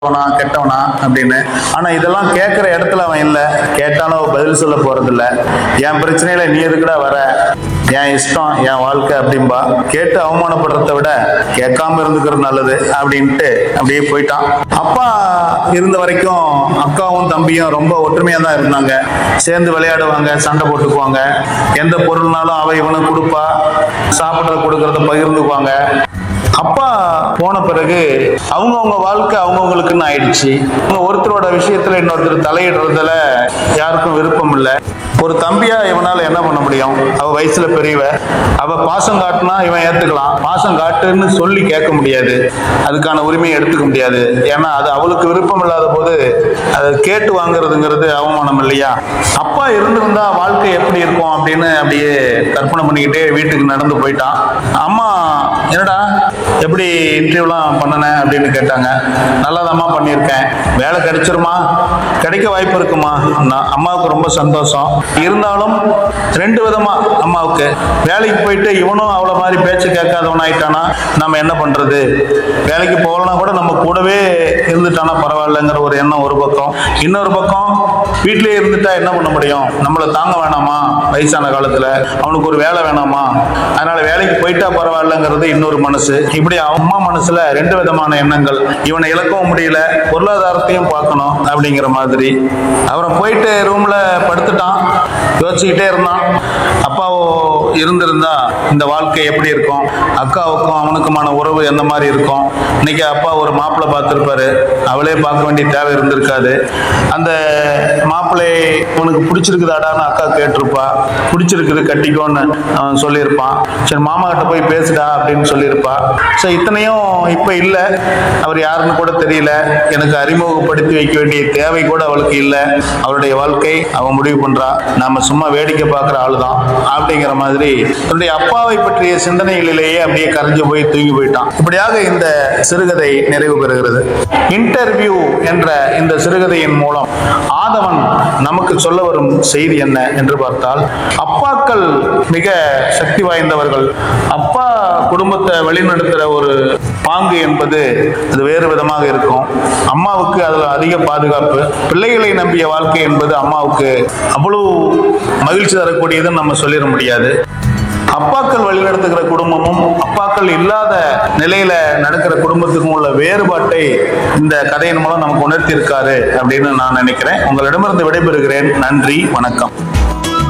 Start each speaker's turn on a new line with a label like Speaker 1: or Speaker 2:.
Speaker 1: நல்லவனா கெட்டவனா அப்படின்னு ஆனா இதெல்லாம் கேட்குற இடத்துல அவன் இல்லை கேட்டாலும் அவன் பதில் சொல்ல போறதில்ல என் பிரச்சனையில நீ எதுக்குடா வர என் இஷ்டம் என் வாழ்க்கை அப்படின்பா கேட்டு அவமானப்படுறத விட கேட்காம இருந்துக்கிறது நல்லது அப்படின்ட்டு அப்படியே போயிட்டான் அப்பா இருந்த வரைக்கும் அக்காவும் தம்பியும் ரொம்ப ஒற்றுமையா தான் இருந்தாங்க சேர்ந்து விளையாடுவாங்க சண்டை போட்டுக்குவாங்க எந்த பொருள்னாலும் அவ இவனுக்கு கொடுப்பா சாப்பிட்றத கொடுக்கறத பகிர்ந்துக்குவாங்க அப்பா போன பிறகு அவங்கவுங்க வாழ்க்கை அவங்கவுங்களுக்குன்னு ஆயிடுச்சு அவங்க ஒருத்தரோட விஷயத்துல இன்னொருத்தர் தலையிடுறதுல யாருக்கும் விருப்பம் இல்லை ஒரு தம்பியா இவனால என்ன பண்ண முடியும் அவ வயசுல பெரியவ அவ பாசம் காட்டுனா இவன் ஏத்துக்கலாம் பாசம் காட்டுன்னு சொல்லி கேட்க முடியாது அதுக்கான உரிமையை எடுத்துக்க முடியாது ஏன்னா அது அவளுக்கு விருப்பம் இல்லாத போது அதை கேட்டு வாங்குறதுங்கிறது அவமானம் இல்லையா அப்பா இருந்திருந்தா வாழ்க்கை எப்படி இருக்கும் அப்படின்னு அப்படியே கற்பனை பண்ணிக்கிட்டே வீட்டுக்கு நடந்து போயிட்டான் அம்மா என்னடா எப்படி இன்டர்வியூலாம் பண்ணினேன் அப்படின்னு கேட்டாங்க நல்லாதாம்மா பண்ணியிருக்கேன் வேலை கிடைச்சிருமா கிடைக்க வாய்ப்பு இருக்குமா நான் அம்மாவுக்கு ரொம்ப சந்தோஷம் இருந்தாலும் ரெண்டு விதமா அம்மாவுக்கு வேலைக்கு போயிட்டு இவனும் அவ்வளோ மாதிரி பேச்சு கேட்காதவன் ஆயிட்டானா நம்ம என்ன பண்றது வேலைக்கு போகலனா கூட நம்ம கூடவே இருந்துட்டானா பரவாயில்லைங்கிற ஒரு எண்ணம் ஒரு பக்கம் இன்னொரு பக்கம் வீட்டிலேயே இருந்துட்டா என்ன பண்ண முடியும் நம்மளை தாங்க வேணாமா வயசான காலத்துல அவனுக்கு ஒரு வேலை வேணாமா அதனால வேலைக்கு போயிட்டா பரவாயில்லைங்கிறது இன்னொரு மனசு இப்படி அம்மா மனசுல ரெண்டு விதமான எண்ணங்கள் இவனை இழக்கவும் முடியல பொருளாதாரத்தையும் பார்க்கணும் அப்படிங்கிற மாதிரி அப்புறம் போயிட்டு ரூம்ல படுத்துட்டான் யோசிச்சுக்கிட்டே இருந்தான் அப்பாவோ இருந்திருந்தா இந்த வாழ்க்கை எப்படி இருக்கும் அக்காவுக்கும் அவனுக்குமான உறவு எந்த மாதிரி இருக்கும் இன்னைக்கு அப்பா ஒரு மாப்பிள்ளை பார்த்துருப்பாரு அவளே பார்க்க வேண்டிய தேவை இருந்திருக்காது அந்த மாப்பிள்ளை உனக்கு பிடிச்சிருக்குதாடான்னு அக்கா கேட்டிருப்பா பிடிச்சிருக்குது கட்டிக்கோன்னு அவன் சொல்லியிருப்பான் சரி மாமா கிட்ட போய் பேசுடா அப்படின்னு சொல்லியிருப்பா ஸோ இத்தனையும் இப்போ இல்லை அவர் யாருன்னு கூட தெரியல எனக்கு அறிமுகப்படுத்தி வைக்க வேண்டிய தேவை கூட அவளுக்கு இல்லை அவளுடைய வாழ்க்கை அவன் முடிவு பண்றா நாம சும்மா வேடிக்கை பார்க்குற ஆளு தான் அப்படிங்கிற மாதிரி தன்னுடைய அப்பாவை பற்றிய சிந்தனைகளிலேயே அப்படியே கரைஞ்சு போய் தூங்கி போயிட்டான் இப்படியாக இந்த சிறுகதை நிறைவு பெறுகிறது இன்டர்வியூ என்ற இந்த சிறுகதையின் மூலம் ஆதவன் நமக்கு சொல்ல வரும் செய்தி என்ன என்று பார்த்தால் அப்பாக்கள் மிக சக்தி வாய்ந்தவர்கள் அப்பா குடும்பத்தை வழிநடத்துகிற ஒரு பாங்கு என்பது அது வேறு விதமாக இருக்கும் அம்மாவுக்கு அதில் அதிக பாதுகாப்பு பிள்ளைகளை நம்பிய வாழ்க்கை என்பது அம்மாவுக்கு அவ்வளவு மகிழ்ச்சி தரக்கூடியதுன்னு நம்ம சொல்லிட முடியாது அப்பாக்கள் வழிநடத்துகிற குடும்பமும் அப்பாக்கள் இல்லாத நிலையில நடக்கிற குடும்பத்துக்கும் உள்ள வேறுபாட்டை இந்த கதையின் மூலம் நமக்கு உணர்த்தி இருக்காரு அப்படின்னு நான் நினைக்கிறேன் உங்களிடமிருந்து விடைபெறுகிறேன் நன்றி வணக்கம்